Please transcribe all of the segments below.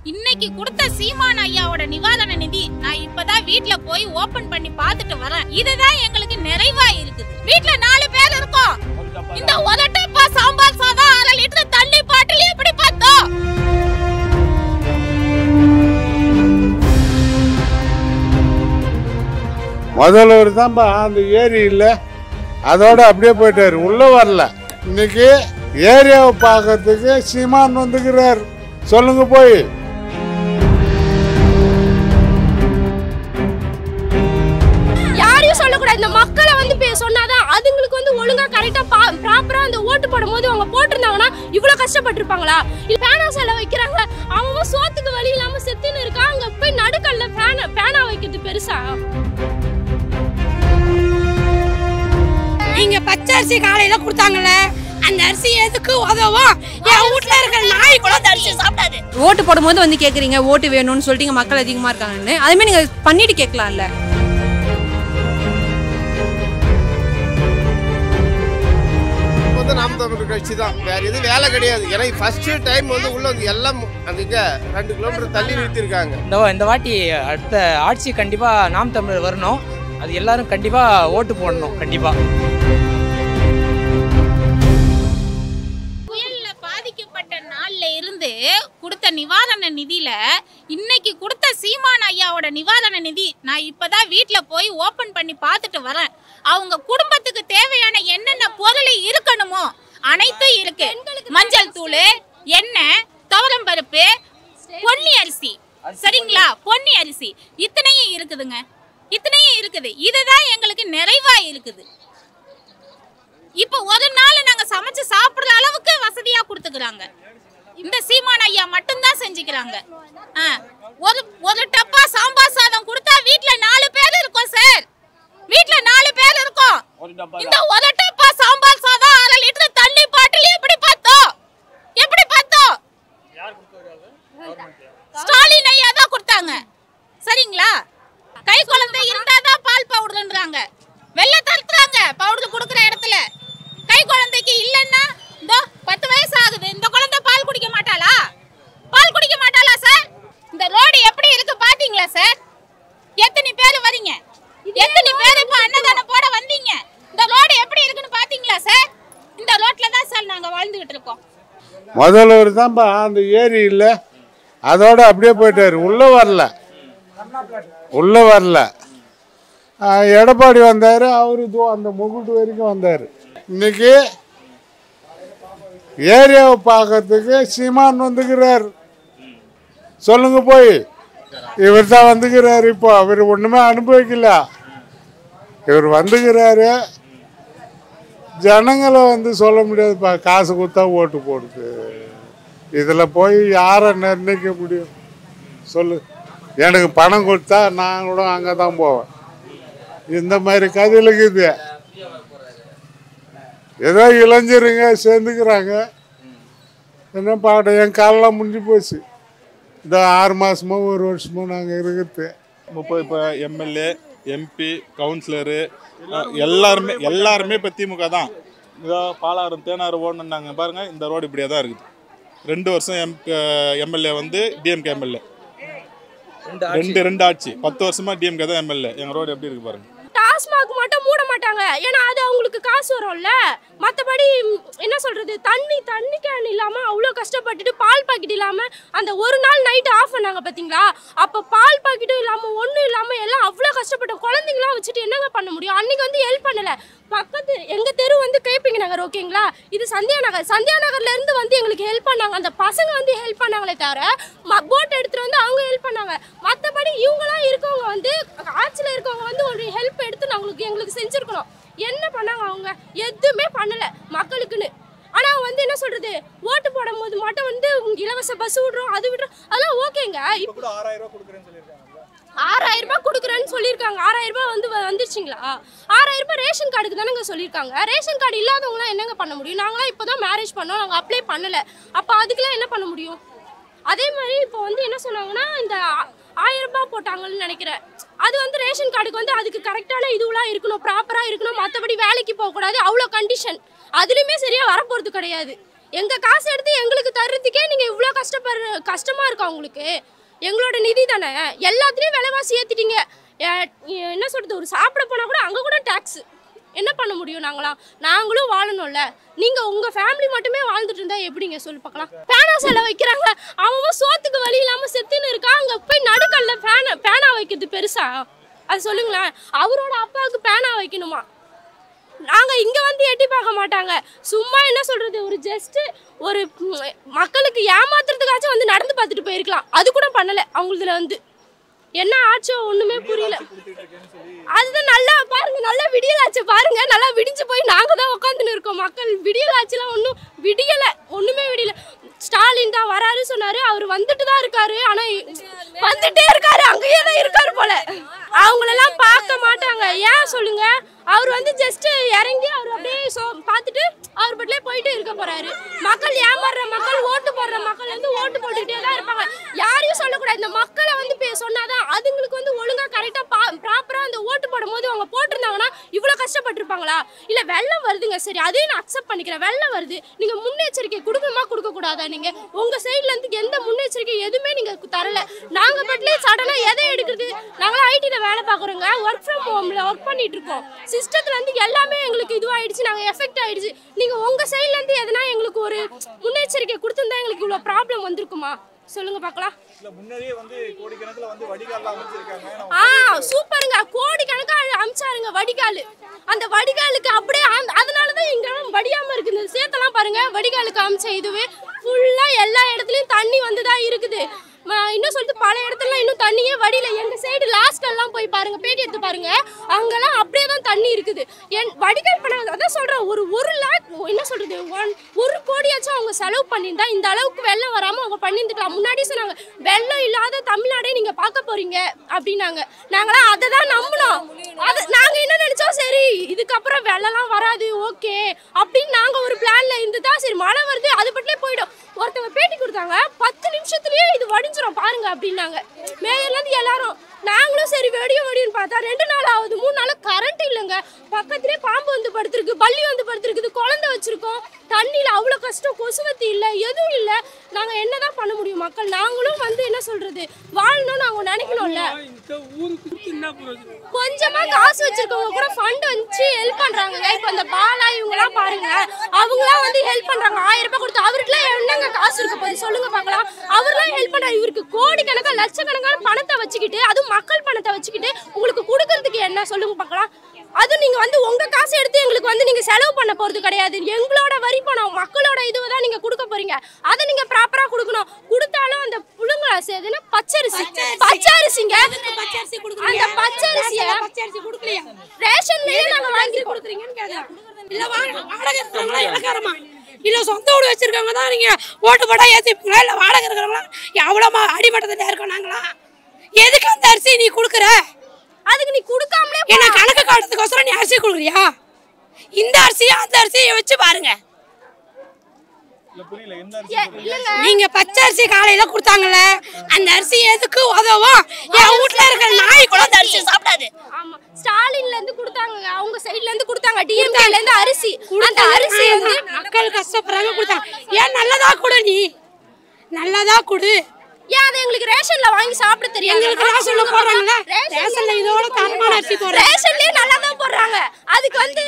இன்னைக்கு கொடுத்த சீமான் ஐயாவோட நிவாரண நிதி நான் இப்பதான் வீட்ல போய் ஓபன் பண்ணி பார்த்துட்டு வரேன் இதுதான் எங்களுக்கு நிறைவா இருக்குது வீட்ல நாலு பேர் இருக்கோம் இந்த உதட்டப்பா சாம்பார் சாதம் அரை லிட்டர் தண்ணி பாட்டில் எப்படி பார்த்தோம் முதல்வர் தான்ப்பா அந்த ஏரி இல்லை அதோட அப்படியே போயிட்டாரு உள்ள வரல இன்னைக்கு ஏரியாவை பார்க்கறதுக்கு சீமான் வந்துக்கிறார் சொல்லுங்க போய் யாரையும் சொல்லக்கூடாது இந்த மக்களை வந்து பே- சொன்னாதான் அதுங்களுக்கு வந்து ஒழுங்கா கரெக்டா ப்ராப்பரா அந்த ஓட்டு போடும்போது அவங்க போட்டிருந்தாங்கன்னா இவ்வளவு கஷ்டப்பட்டிருப்பாங்களா இல்ல பேனா செல வைக்கிறாங்க அவன் சோத்துக்கு வழி இல்லாம செத்துன்னு இருக்கான் அங்க போய் நடுக்கல்ல பேனா பேனா வைக்கிறது பெருசா நீங்க பச்சை அரிசி காலையில கொடுத்தாங்கல்ல அந்த அரிசி எதுக்கு உதவும் என் வீட்ல இருக்கிற நாய் கூட அந்த அரிசி சாப்பிடாது ஓட்டு போடும்போது வந்து கேக்குறீங்க ஓட்டு வேணும்னு சொல்லிட்டு இங்க மக்கள் அதிகமா இருக்காங்கன்னு அதே மாதிரி நீங்க பண்ணிட்டு கேட்கலாம்ல வந்து நாம் தமிழர் கட்சி தான் வேற எதுவும் வேலை கிடையாது ஏன்னா ஃபர்ஸ்ட் டைம் வந்து உள்ள வந்து எல்லாம் அந்த இங்க ரெண்டு கிலோமீட்டர் தள்ளி நிறுத்திருக்காங்க இந்த இந்த வாட்டி அடுத்த ஆட்சி கண்டிப்பா நாம் தமிழர் வரணும் அது எல்லாரும் கண்டிப்பா ஓட்டு போடணும் கண்டிப்பா புயல்ல பாதிக்கப்பட்ட நாள்ல இருந்து கொடுத்த நிவாரண நிதியில இன்னைக்கு கொடுத்த சீமான் ஐயாவோட நிவாரண நிதி நான் இப்பதான் வீட்ல போய் ஓபன் பண்ணி பார்த்துட்டு வரேன் அவங்க குடும்பத்துக்கு தேவையான என்னென்ன பொருள் இருக்கணுமோ அனைத்தும் இருக்கு மஞ்சள் தூள் எண்ணெய் துவரம் பருப்பு பொன்னி அரிசி சரிங்களா பொன்னி அரிசி இத்தனையும் இருக்குதுங்க இத்தனையும் இருக்குது இதுதான் எங்களுக்கு நிறைவா இருக்குது இப்போ ஒரு நாள் நாங்க சமைச்சு சாப்பிடுற அளவுக்கு வசதியா கொடுத்துக்கிறாங்க இந்த சீமான் ஐயா மட்டும்தான் செஞ்சுக்கிறாங்க ஆ, ஒரு ஒரு டப்பா சாம்பார் சாதம் கொடுத்தா வீட்ல நாலு பேர் இருக்கோம் சார் வீட்ல நாலு பேர் இருக்கோம் இந்த ஒரு டப்பா சாம்பார் சாதம் அரை லிட்டர் தண்ணி பாட்டில் எப்படி பார்த்தோம் எப்படி பார்த்தோம் ஸ்டாலின் ஐயா தான் கொடுத்தாங்க சரிங்களா கை குழந்தை இருந்தாதான் பால் பவுடர்ன்றாங்க வெள்ளை தடுத்துறாங்க பவுடர் கொடுக்குற இடத்துல கை குழந்தைக்கு இல்லைன்னா இதோ பத்து வயசு ஆகுது இந்த குழந்தை பால் குடிக்க மாட்டாளா பால் குடிக்க மாட்டாளா சார் இந்த ரோடு எப்படி இருக்கு பாத்தீங்களா சார் எத்தனை பேர் வரீங்க எத்தனை பேர் இப்ப அன்னதானம் போட வந்தீங்க இந்த ரோடு எப்படி இருக்குன்னு பாத்தீங்களா சார் இந்த ரோட்ல தான் சார் நாங்க வாழ்ந்துகிட்டு இருக்கோம் முதல்வர் தான்ப்பா அந்த ஏரி இல்லை அதோட அப்படியே போயிட்டாரு உள்ள வரல உள்ள வரல ஆ, எடப்பாடி வந்தார் அவரு இதோ அந்த முகுட்டு வரைக்கும் வந்தார் இன்னைக்கு ஏரியாவை பார்க்கறதுக்கு சீமான் வந்துக்கிறார் சொல்லுங்க போய் இவர் தான் வந்துக்கிறார் இப்போ அவர் ஒன்றுமே அனுபவிக்கல இவர் வந்துக்கிறாரு ஜனங்களை வந்து சொல்ல முடியாதுப்பா காசு கொடுத்தா ஓட்டு போடுது இதில் போய் யாரை நிர்ணயிக்க முடியும் சொல்லு எனக்கு பணம் கொடுத்தா நான் கூட அங்கே தான் போவேன் இந்த மாதிரி கதையில் இருக்குது ஏதோ இளைஞருங்க சேர்ந்துக்கிறாங்க என்ன பாட என் காலெல்லாம் முடிஞ்சு போச்சு இந்த ஆறு மாதமோ ஒரு வருஷமோ நாங்கள் இருக்கிறது முப்பது இப்போ எம்எல்ஏ எம்பி கவுன்சிலரு எல்லாருமே எல்லாருமே இப்போ திமுக தான் இதோ பாலாறு தேனாறு ஓடணுன்னாங்க பாருங்க இந்த ரோடு இப்படியே தான் இருக்குது ரெண்டு வருஷம் எம் எம்எல்ஏ வந்து டிஎம்கே எம்எல்ஏ ரெண்டு ஆட்சி ரெண்டு ரெண்டு ஆட்சி பத்து வருஷமா டிஎம்கே தான் எம்எல்ஏ எங்கள் ரோடு எப்படி இருக்கு பாருங்க டாஸ்மாக் மட்டும் மூட மாட்டாங்க ஏன்னா அது அவங்களுக்கு காசு வரும்ல மற்றபடி என்ன சொல்றது தண்ணி தண்ணி கேன் இல்லாம அவ்வளோ கஷ்டப்பட்டுட்டு பால் பாக்கெட் இல்லாம அந்த ஒரு நாள் நைட் ஆஃப் பண்ணாங்க பாத்தீங்களா அப்போ பால் பாக்கெட்டும் இல்லாம ஒன்றும் இல்லாம எல்லாம் அவ்வளோ கஷ்டப்பட்டோம் குழந்தைங்களாம் வச்சுட்டு என்னங்க பண்ண முடியும் அன்னைக்கு வந்து ஹெல்ப் பண்ணல பக்கத்து எங்க தெரு வந்து கேப்பிங்க நகர் ஓகேங்களா இது சந்தியா நகர் சந்தியா நகர்ல இருந்து வந்து எங்களுக்கு ஹெல்ப் பண்ணாங்க அந்த பசங்க வந்து ஹெல்ப் பண்ணாங்களே தவிர போட் எடுத்துட்டு வந்து அவங்க ஹெல்ப் பண்ணாங்க மற்றபடி இவங்களாம் இருக்கவங்க வந்து ஆட்சியில் இருக்கவங்க வந்து ஒரு ஹெல்ப் எடுத்து நம்மளுக்கு எங்களுக்கு செஞ்சுருக்கணும் என்ன பண்ணாங்க அவங்க எதுவுமே பண்ணல மக்களுக்குன்னு ஆனா வந்து என்ன சொல்றது ஓட்டு போடும் போது மட்டும் வந்து இலவச பஸ் விடுறோம் அது விடுறோம் அதெல்லாம் ஓகேங்க இப்போ ஆறாயிரம் ரூபாய் கொடுக்குறேன்னு சொல்லியிருக்காங்க ஆறாயிரம் ரூபாய் வந்து வ- வந்துருச்சுங்களா ஆறாயிரம் ரூபாய் ரேஷன் கார்டுக்கு தானேங்க சொல்லியிருக்காங்க ரேஷன் கார்டு இல்லாதவங்களாம் என்னங்க பண்ண முடியும் நாங்களாம் இப்போ தான் மேரேஜ் பண்ணோம் நாங்கள் அப்ளை பண்ணல அப்போ அதுக்கெல்லாம் என்ன பண்ண முடியும் அதே மாதிரி இப்போ வந்து என்ன சொன்னாங்கன்னா இந்த ஆ- ஆயிரம் ரூபாய் போட்டாங்கன்னு நினைக்கிறேன் அது வந்து ரேஷன் கார்டுக்கு வந்து அதுக்கு கரெக்டான இதுவெல்லாம் இருக்கணும் ப்ராப்பராக இருக்கணும் மற்றபடி வேலைக்கு போகக்கூடாது அவ்வளோ கண்டிஷன் அதுலேயுமே சரியாக வரப்போகிறது கிடையாது எங்க காசு எடுத்து எங்களுக்கு தர்றதுக்கே நீங்க இவ்வளோ கஷ்டப்படுற கஷ்டமா இருக்கா உங்களுக்கு எங்களோட நிதி தானே எல்லாத்துலேயும் விலைவாசி ஏத்திட்டீங்க எ- என்ன சொல்றது ஒரு சாப்பிட போனா கூட அங்க கூட டேக்ஸ் என்ன பண்ண முடியும் நாங்களாம் நாங்களும் வாழணும்ல நீங்க உங்க ஃபேமிலி மட்டுமே வாழ்ந்துட்டு இருந்தா எப்படிங்க சொல்லி பார்க்கலாம் பேனா சிலை வைக்கிறாங்க அவன் சோத்துக்கு வழி இல்லாம செத்துன்னு இருக்கான் அங்க போய் நடுக்கல்ல பேனா பேனா வைக்கிறது பெருசா அது சொல்லுங்களேன் அவரோட அப்பாவுக்கு பேனா வைக்கணுமா நாங்க இங்க வந்து எட்டி பார்க்க மாட்டாங்க சும்மா என்ன சொல்றது ஒரு ஜஸ்ட் ஒரு ம், மக்களுக்கு ஏமாத்துறதுக்காச்சும் வந்து நடந்து பார்த்துட்டு போயிருக்கலாம் அது கூட பண்ணல அவங்களதுல வந்து என்ன ஆச்சோ ஒண்ணுமே புரியல அதுதான் நல்லா பாருங்க நல்லா விடியலாச்சு பாருங்க நல்லா விடிஞ்சு போய் நாங்க தான் உட்காந்துன்னு இருக்கோம் மக்கள் விடியலாச்சுலாம் ஒன்றும் விடியல ஒண்ணுமே விடியல ஸ்டாலின் தான் வராரு சொன்னாரு அவர் வந்துட்டு தான் இருக்காரு ஆனா வந்துட்டே இருக்காரு அங்கேயே தான் இருக்காரு போல அவங்களெல்லாம் பார்க்க மாட்டாங்க ஏன் சொல்லுங்க அவர் வந்து ஜஸ்ட் இறங்கி அவர் அப்படியே சோ பார்த்துட்டு அவர் பட்டிலே போயிட்டு இருக்க போறாரு மக்கள் ஏமாறுற மக்கள் ஓட்டு போடுற மக்கள் வந்து ஓட்டு போட்டுக்கிட்டே தான் இருப்பாங்க யாரையும் சொல்லக்கூடாது இந்த மக்களை வந்து பே- சொன்னாதான் அதுங்களுக்கு வந்து ஒழுங்கா கரெக்டா ப்ராப்பரா அந்த ஓட்டு போடும்போது அவங்க போட்டிருந்தாங்கன்னா இவ்வளவு கஷ்டப்பட்டிருப்பாங்களா இல்ல வெள்ளம் வருதுங்க சரி அதையும் நான் அக்செப்ட் பண்ணிக்கிறேன் வெள்ளம் வருது நீங்க முன்னெச்சரிக்கை கொடுக்கணுமா கொடுக்க கூடாதா நீங்க உங்க சைடுல இருந்து எந்த முன்னெச்சரிக்கை எதுவுமே நீங்க தரல நாங்க பட்லே சடனா எதை எடுக்கிறது நாங்களாம் ஐடில வேலை பார்க்குறோங்க ஒர்க் ஃப்ரம் ஹோம்ல ஒர்க் பண்ணிட்டு இருக்கோம் சிஸ்டத்துல இருந்து எல்லாமே எங்களுக்கு இதுவாயிடுச்சு நாங்க எஃபெக்ட் ஆயிடுச்சு நீங்க உங்க சைடுல இருந்து எதனா எங்களுக்கு ஒரு முன்னெச்சரிக்கை கொடுத்திருந்தா எங்களுக்கு இவ்வளவு ப்ராப்ளம் வந்திருக்குமா சொல்லுங்க பார்க்கலாம் இல்ல முன்னாடியே வந்து கோடிக்கணக்கில் வந்து வடிகால்லாம் அமைச்சிருக்காங்க ஆ சூப்பருங்க கோடி கணக்கா அமிச்சாருங்க வடிகால் அந்த வடிகாலுக்கு அப்படியே அந்த- அதனாலதான் இங்க வடியாம இருக்கு இந்த சேத்தெல்லாம் பாருங்க வடிகாலுக்கு அமிச்ச இதுவே ஃபுல்லா எல்லா இடத்துலயும் தண்ணி வந்துதான் இருக்குது ம, இன்னும் சொல்லிட்டு பல இடத்துல இன்னும் தண்ணியே வடியில எங்க சைடு லாஸ்ட் எல்லாம் போய் பாருங்க பேட்டி எடுத்து பாருங்க அங்கெல்லாம் அப்படியே தான் தண்ணி இருக்குது என் வடிகால் பண்ண அதான் சொல்றேன் ஒரு ஒரு லேக் என்ன சொல்றது ஒன் ஒரு கோடியாச்சும் அவங்க செலவு பண்ணியிருந்தா இந்த அளவுக்கு வெள்ளம் வராம அவங்க பண்ணியிருந்துக்கலாம் முன்னாடி சொன்னாங்க வெள்ளம் இல்லாத தமிழ்நாடே நீங்க பார்க்க போறீங்க அப்படின்னாங்க நாங்களாம் அதை தான் நம்பினோம் அது நாங்க என்ன நினைச்சோம் சரி இதுக்கப்புறம் வெள்ளம்லாம் வராது ஓகே அப்படின்னு நாங்க ஒரு பிளான்ல இருந்துதா சரி மழை வருது அது பட்டிலே போயிடும் ஒருத்தவங்க பேட்டி கொடுத்தாங்க பத்து நிமிஷத்துலயே இது வடிஞ்சிரும் பாருங்க அப்படின்னாங்க மேயர்ல இருந்து எல்லாரும் நாங்களும் சரி வெடியும் வெடியும் பார்த்தா ரெண்டு நாள் ஆகுது மூணு நாள் கரண்ட் இல்லைங்க பக்கத்துலேயே பாம்பு வந்து படுத்திருக்கு பள்ளி வந்து படுத்திருக்குது குழந்தை வச்சிருக்கோம் தண்ணியில் அவ்வளோ கஷ்டம் கொசுவத்தி இல்லை எதுவும் இல்லை நாங்கள் என்னதான் பண்ண முடியும் மக்கள் நாங்களும் வந்து என்ன சொல்றது வாழணும்னு அவங்க நினைக்கணும்ல கொஞ்சமா காசு வச்சிருக்கவங்க கூட ஃபண்ட் வச்சு ஹெல்ப் பண்றாங்க இப்போ அந்த பாலா இவங்கலாம் பாருங்க அவங்களாம் வந்து ஹெல்ப் பண்றாங்க ஆயிரம் ரூபாய் கொடுத்து அவருக்குலாம் என்னங்க காசு இருக்க போகுது சொல்லுங்க பார்க்கலாம் அவர்லாம் ஹெல்ப் பண்றாரு இவருக்கு கோடிக்கணக்கா லட்சக்கணக்கான பணத்தை வச்சுக்கிட்டு அதுவும் மக்கள் பணத்தை வச்சுக்கிட்டு உங்களுக்கு கொடுக்கறதுக்கு என்ன சொல்லுங்க பார்க்கலாம் அது நீங்க வந்து உங்க காசு எடுத்து எங்களுக்கு வந்து நீங்க செலவு பண்ண போறது கிடையாது எங்களோட வரி பணம் மக்களோட இதுவை தான் நீங்க கொடுக்க போறீங்க அதை நீங்க ப்ராப்பரா கொடுக்கணும் கொடுத்தாலும் அந்த புழுங்க எதுனா பச்சரிசி பச்சரிசிங்க பச்சரிசி அந்த பச்சரிசிய பச்சரிசி கொடுக்கலையா ரேஷன்லயே நாங்க வாங்கி கொடுக்குறீங்கன்னு கேட்கறேன் இல்ல வா- வாடகை இருக்கிறவங்களா இலக்காரமா இல்ல சொந்த வீடு வச்சிருக்கவங்க தான் நீங்க ஓட்டு போட்டா ஏத்திப்பீங்களா இல்ல வாடகை இருக்கிறவங்களா எவ்வளவு அடிமட்டத்துல இருக்கோம் நாங்களா எதுக்கு அந்த அரிசி நீ கொடுக்குற அதுக்கு நீ கொடுக்காமலே என்ன கணக்கு காட்டுறதுக்கோசரம் நீ அரிசி கொடுக்குறியா இந்த அரிசியா அந்த அரிசியை வச்சு பாருங்க இல்ல புரியல எந்த அரிசி நீங்க பச்சை அரிசி காலையில கொடுத்தாங்கல்ல அந்த அரிசி எதுக்கு உதவும் என் வீட்ல இருக்கிற நாய் கூட அந்த அரிசி சாப்பிடாது ஆமா ஸ்டாலின்ல இருந்து கொடுத்தாங்க அவங்க சைடுல இருந்து கொடுத்தாங்க டிஎம்கேல இருந்து அரிசி அந்த அரிசி வந்து மக்கள் கஷ்டப்படுறாங்க கொடுத்தாங்க ஏன் நல்லதா கொடு நீ நல்லதா கொடு ஏன் அதை எங்களுக்கு ரேஷன்ல வாங்கி சாப்பிட தெரியும் எங்களுக்கு ரேஷன்ல போடுறாங்கல்ல ரேஷன்ல இதோட தரமான அரிசி போடுறாங்க ரேஷன்லயே நல்லா தான் போடுறாங்க அதுக்கு வந்து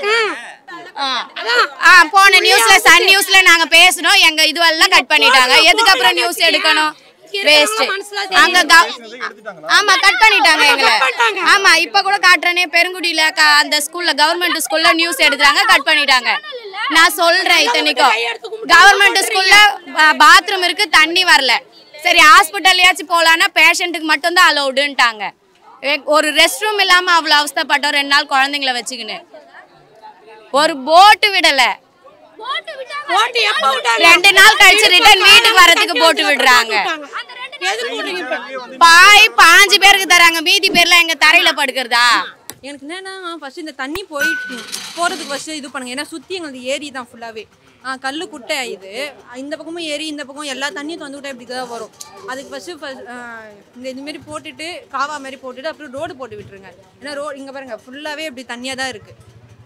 ஆ போன நியூஸ்ல சன் நியூஸ்ல நாங்க பேசணும் எங்க இதுவெல்லாம் கட் பண்ணிட்டாங்க எதுக்கு அப்புறம் நியூஸ் எடுக்கணும் வேஸ்ட் அங்க கவ- ஆமா கட் பண்ணிட்டாங்க எங்களை ஆமா இப்ப கூட காட்டுறேனே பெருங்குடியில க- அந்த ஸ்கூல்ல கவர்மெண்ட் ஸ்கூல்ல நியூஸ் எடுக்கிறாங்க கட் பண்ணிட்டாங்க நான் சொல்றேன் இத்தனைக்கும் கவர்மெண்ட் ஸ்கூல்ல பாத்ரூம் இருக்கு தண்ணி வரல சரி ஹாஸ்பிட்டல்லையாச்சும் போலான்னா பேஷண்ட்டுக்கு மட்டும்தான் அலௌடுன்ட்டாங்க ஒரு ரெஸ்ட் ரூம் இல்லாம அவ்வளவு அவஸ்தைப்பட்டோம் ரெண்டு நாள் குழந்தைங்கள வச்சுக்கின்னு ஒரு போட்டு விடல போட்டு எப்ப விட்டாங்க ரெண்டு நாள் கழிச்சு ரிட்டர்ன் வீட்டுக்கு வரதுக்கு போட்டு விடுறாங்க எதுக்கு விடுறீங்க இப்ப? பாய் பாஞ்சு பேருக்கு தராங்க மீதி பேர்லாம் எங்க தரையில படுக்கிறதா எனக்கு என்னன்னா ஃபர்ஸ்ட் இந்த தண்ணி போயிட்டு போகிறதுக்கு ஃபர்ஸ்ட் இது பண்ணுங்க ஏன்னா சுற்றி எங்களுக்கு ஏரி தான் ஃபுல்லாகவே கல் குட்டை இது இந்த பக்கமும் ஏரி இந்த பக்கம் எல்லா தண்ணியும் வந்து விட்டா இப்படி தான் வரும் அதுக்கு ஃபஸ்ட்டு இந்த இதுமாரி போட்டுட்டு காவா மாதிரி போட்டுட்டு அப்புறம் ரோடு போட்டு விட்டுருங்க ஏன்னா ரோடு இங்கே பாருங்க ஃபுல்லாகவே இப்படி தண்ணியாக தான் இருக்குது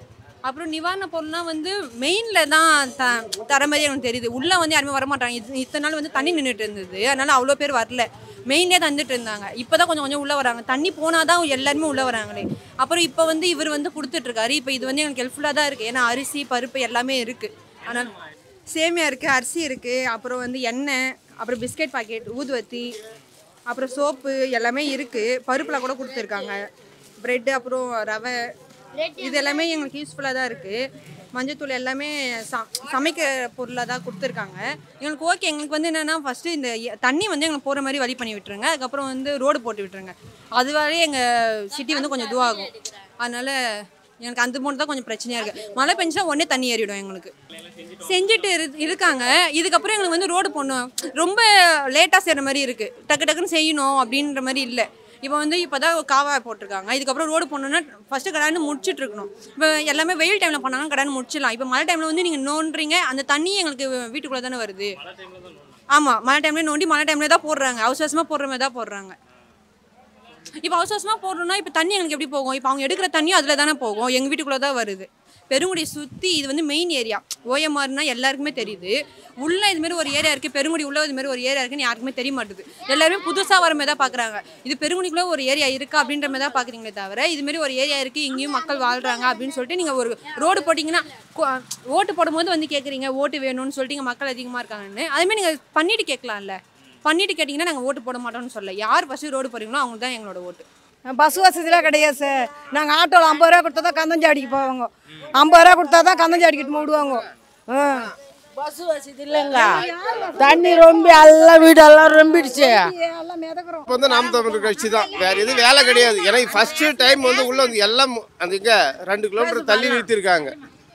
அப்புறம் நிவாரண பொருள்லாம் வந்து மெயினில் தான் த தர மாதிரி எனக்கு தெரியுது உள்ளே வந்து யாருமே வரமாட்டாங்க இது இத்தனை நாள் வந்து தண்ணி நின்றுட்டு இருந்தது அதனால அவ்வளோ பேர் வரல மெயின்லேயே தந்துட்டு இருந்தாங்க இப்போ தான் கொஞ்சம் கொஞ்சம் உள்ளே வராங்க தண்ணி போனால் தான் எல்லாருமே உள்ளே வராங்களே அப்புறம் இப்போ வந்து இவர் வந்து கொடுத்துட்ருக்காரு இப்போ இது வந்து எனக்கு ஹெல்ப்ஃபுல்லாக தான் இருக்குது ஏன்னா அரிசி பருப்பு எல்லாமே இருக்குது ஆனால் சேமியா இருக்குது அரிசி இருக்குது அப்புறம் வந்து எண்ணெய் அப்புறம் பிஸ்கெட் பாக்கெட் ஊதுவத்தி அப்புறம் சோப்பு எல்லாமே இருக்குது பருப்பில் கூட கொடுத்துருக்காங்க ப்ரெட்டு அப்புறம் ரவை இது எல்லாமே எங்களுக்கு யூஸ்ஃபுல்லாக தான் இருக்குது மஞ்சத்தூள் எல்லாமே ச சமைக்க பொருளாக தான் கொடுத்துருக்காங்க எங்களுக்கு ஓகே எங்களுக்கு வந்து என்னென்னா ஃபஸ்ட்டு இந்த எ- தண்ணி வந்து எங்களுக்கு போகிற மாதிரி வழி பண்ணி விட்டுருங்க அதுக்கப்புறம் வந்து ரோடு போட்டு விட்டுருங்க அது வரையும் எங்கள் சிட்டி வந்து கொஞ்சம் இதுவாகும் அதனால் எனக்கு அந்த மூணு தான் கொஞ்சம் பிரச்சனையாக இருக்குது மழை பெஞ்சுனா உடனே தண்ணி ஏறிடும் எங்களுக்கு செஞ்சுட்டு இரு இருக்காங்க இதுக்கப்புறம் எங்களுக்கு வந்து ரோடு போடணும் ரொம்ப லேட்டாக செய்கிற மாதிரி இருக்குது டக்கு டக்குன்னு செய்யணும் அப்படின்ற மாதிரி இல்லை இப்போ வந்து இப்போ தான் காவா போட்டிருக்காங்க இதுக்கப்புறம் ரோடு போடணுன்னா ஃபஸ்ட்டு கடான்னு முடிச்சிட்டு இருக்கணும் இப்போ எல்லாமே வெயில் டைமில் பண்ணாங்கன்னா கடான்னு முடிச்சிடலாம் இப்போ மழை டைமில் வந்து நீங்கள் நோண்டுறீங்க அந்த தண்ணி எங்களுக்கு வீட்டுக்குள்ளே தானே வருது ஆமாம் மழை டைம்லேயே நோண்டி மழை டைம்லேயே தான் போடுறாங்க அவசரமாக போடுற மாதிரி தான் போடுறாங்க இப்போ அவசரமாக போடுறோம்னா இப்போ தண்ணி எங்களுக்கு எப்படி போகும் இப்போ அவங்க எடுக்கிற தண்ணியும் அதில் தானே போகும் எங்கள் வீட்டுக்குள்ளே தான் வருது பெருங்குடி சுற்றி இது வந்து மெயின் ஏரியா ஓஎம்ஆர்னா எல்லாருக்குமே தெரியுது உள்ளே இதுமாரி ஒரு ஏரியா இருக்குது பெருங்குடி உள்ள இதுமாரி ஒரு ஏரியா இருக்குன்னு யாருக்குமே தெரிய மாட்டுது எல்லாருமே புதுசாக வர மாதிரி தான் பார்க்குறாங்க இது பெருங்குடிக்குள்ளே ஒரு ஏரியா இருக்கா அப்படின்ற மாதிரி தான் பார்க்குறீங்களே தவிர இதுமாரி ஒரு ஏரியா இருக்குது இங்கேயும் மக்கள் வாழ்கிறாங்க அப்படின்னு சொல்லிட்டு நீங்கள் ஒரு ரோடு போட்டிங்கன்னா கொ- ஓட்டு போடும்போது வந்து கேட்குறீங்க ஓட்டு வேணும்னு சொல்லிட்டு இங்கே மக்கள் அதிகமாக இருக்காங்கன்னு அதேமாதிரி நீங்கள் பண்ணிட்டு கேட்கலாம்ல பண்ணிட்டு கேட்டிங்கன்னா நாங்கள் ஓட்டு போட மாட்டோம்னு சொல்ல யார் ஃபஸ்ட்டு ரோடு போகிறீங்களோ அவங்க தான் எங்களோட ஓட்டு பஸ் வசதிலாம் கிடையாது சார் நாங்கள் ஆட்டோவில் ஐம்பது ரூபா கொடுத்தா தான் கந்தஞ்சாடிக்கு போவாங்க ஐம்பது ரூபா கொடுத்தா தான் கந்தஞ்சாடிக்கிட்டு விடுவாங்க பஸ் வசதி இல்லைங்க தண்ணி ரொம்ப எல்லாம் வீடெல்லாம் ரொம்பிடுச்சு இப்போ வந்து நாம் தமிழர் கட்சி தான் வேற எதுவும் வேலை கிடையாது ஏன்னா ஃபர்ஸ்ட் டைம் வந்து உள்ள வந்து எல்லாம் அந்த இங்க ரெண்டு கிலோமீட்டர் தள்ளி நிறுத்திருக்காங்க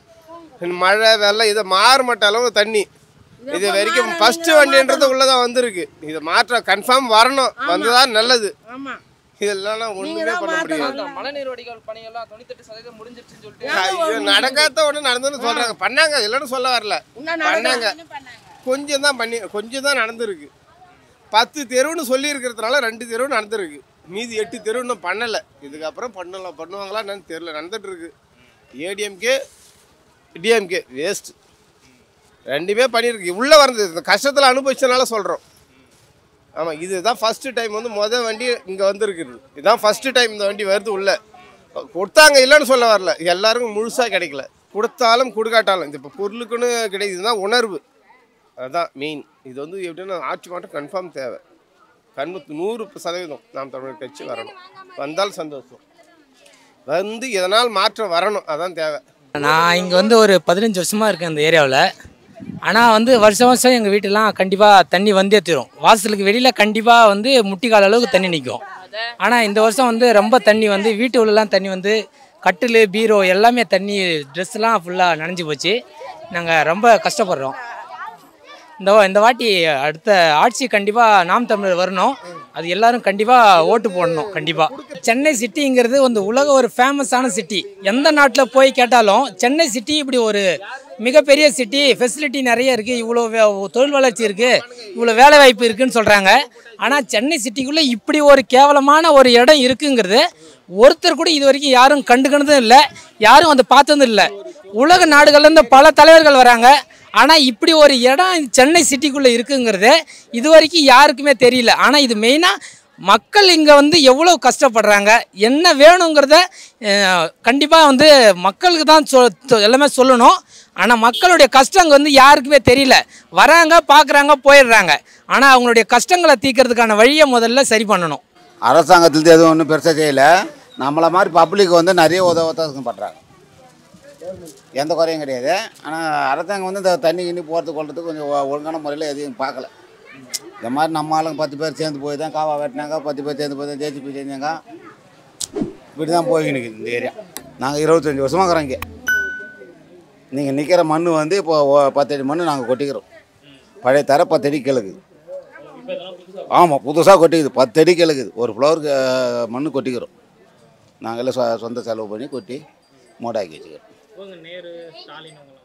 மழை வெள்ளம் இதை மாறுமட்ட அளவு தண்ணி இது வரைக்கும் ஃபர்ஸ்ட் வண்டின்றது உள்ளதான் வந்திருக்கு இதை மாற்ற கன்ஃபார்ம் வரணும் வந்ததான் நல்லது இதெல்லாம் ஒண்ணுமே பண்ண முடியாது மழைநீர் வடிகால் பணியெல்லாம் தொண்ணூத்தெட்டு சதவீதம் முடிஞ்சிருச்சுன்னு சொல்லிட்டு ஐயோ, நடக்காத ஒண்ணு நடந்துன்னு சொல்றாங்க பண்ணாங்க இல்லைன்னு சொல்ல வரல பண்ணாங்க கொஞ்சம் தான் பண்ணி கொஞ்சம் தான் நடந்திருக்கு பத்து தெருவுன்னு சொல்லி இருக்கிறதுனால ரெண்டு தெருவு நடந்திருக்கு மீதி எட்டு தெரு இன்னும் பண்ணலை இதுக்கப்புறம் பண்ணலாம் பண்ணுவாங்களா என்னன்னு தெரியல நடந்துட்டு இருக்கு ஏடிஎம்கே டிஎம்கே வேஸ்ட் ரெண்டுமே பண்ணியிருக்கு உள்ளே வந்தது இந்த கஷ்டத்தில் அனுபவிச்சனால சொல்கிறோம் ஆமாம் இதுதான் ஃபஸ்ட்டு டைம் வந்து மொதல் வண்டி இங்கே வந்திருக்குது இதுதான் ஃபஸ்ட்டு டைம் இந்த வண்டி வருது உள்ள கொடுத்தாங்க இல்லைன்னு சொல்ல வரல எல்லாருக்கும் முழுசாக கிடைக்கல கொடுத்தாலும் கொடுக்காட்டாலும் இந்த இப்போ பொருளுக்குன்னு கிடையாது இதுதான் உணர்வு அதுதான் மெயின் இது வந்து எப்படின்னா ஆட்சி மாற்றம் கன்ஃபார்ம் தேவை கண்மு நூறு சதவீதம் நாம் தமிழர் கட்சி வரணும் வந்தால் சந்தோஷம் வந்து இதனால் மாற்றம் வரணும் அதான் தேவை நான் இங்கே வந்து ஒரு பதினஞ்சு வருஷமாக இருக்கேன் இந்த ஏரியாவில் ஆனால் வந்து வருஷம் வருஷம் எங்கள் வீட்டெல்லாம் கண்டிப்பாக தண்ணி வந்தே தீரும் வாசலுக்கு வெளியில் கண்டிப்பாக வந்து முட்டிக்கால அளவுக்கு தண்ணி நிற்கும் ஆனால் இந்த வருஷம் வந்து ரொம்ப தண்ணி வந்து வீட்டு உள்ளலாம் தண்ணி வந்து கட்டில் பீரோ எல்லாமே தண்ணி ட்ரெஸ்லாம் ஃபுல்லாக நனைஞ்சு போச்சு நாங்கள் ரொம்ப கஷ்டப்படுறோம் இந்த வா- இந்த வாட்டி அடுத்த ஆட்சி கண்டிப்பாக நாம் தமிழர் வரணும் அது எல்லாரும் கண்டிப்பாக ஓட்டு போடணும் கண்டிப்பாக சென்னை சிட்டிங்கிறது வந்து உலக ஒரு ஃபேமஸான சிட்டி எந்த நாட்டில் போய் கேட்டாலும் சென்னை சிட்டி இப்படி ஒரு மிகப்பெரிய சிட்டி ஃபெசிலிட்டி நிறைய இருக்குது இவ்வளோ வே- தொழில் வளர்ச்சி இருக்குது இவ்வளோ வேலை வாய்ப்பு இருக்குன்னு சொல்கிறாங்க ஆனால் சென்னை சிட்டிக்குள்ளே இப்படி ஒரு கேவலமான ஒரு இடம் இருக்குங்கிறது ஒருத்தர் கூட இது வரைக்கும் யாரும் கண்டுக்கினதும் இல்லை யாரும் வந்து பார்த்ததும் இல்லை உலக நாடுகள்லேருந்து பல தலைவர்கள் வராங்க ஆனால் இப்படி ஒரு இடம் சென்னை சிட்டிக்குள்ளே இருக்குங்கிறது இது வரைக்கும் யாருக்குமே தெரியல ஆனால் இது மெயினாக மக்கள் இங்கே வந்து எவ்வளோ கஷ்டப்படுறாங்க என்ன வேணுங்கிறத கண்டிப்பாக வந்து மக்களுக்கு தான் சொ சொ- எல்லாமே சொல்லணும் ஆனால் மக்களுடைய கஷ்டம் அங்கே வந்து யாருக்குமே தெரியல வராங்க பார்க்குறாங்க போயிடுறாங்க ஆனால் அவங்களுடைய கஷ்டங்களை தீர்க்கறதுக்கான வழியை முதல்ல சரி பண்ணணும் அரசாங்கத்துலேருந்து எதுவும் ஒன்றும் பெருசாக செய்யலை நம்மளை மாதிரி பப்ளிக் வந்து நிறைய உதவத்தான் பண்ணுறாங்க எந்த குறையும் கிடையாது ஆனால் அரசாங்கம் வந்து இந்த தண்ணி கிண்ணி போகிறது கொள்றதுக்கு கொஞ்சம் ஒ- ஒழுங்கான முறையில் எதையும் பார்க்கல இந்த மாதிரி நம்ம ஆளுங்க பத்து பேர் சேர்ந்து போய் தான் காவா வெட்டினாங்க பத்து பேர் சேர்ந்து போய் தான் ஜேசிபி செஞ்சாங்க இப்படி தான் போய்கிட்டு இருக்குது இந்த ஏரியா நாங்கள் இருபத்தஞ்சி வருஷமாக இருக்கிறோம் இங்கே நீங்கள் நிற்கிற மண் வந்து இப்போ ஒ- பத்தடி மண் நாங்கள் கொட்டிக்கிறோம் பழைய தர பத்தடி கிழக்குது ஆமாம் புதுசாக கொட்டிக்குது பத்து அடி கிழக்குது ஒரு ஃப்ளோருக்கு மண் கொட்டிக்கிறோம் நாங்களே சொ சொந்த செலவு பண்ணி கொட்டி மூடாக்கி வச்சுக்கிறோம் நேரு ஸ்டாலின்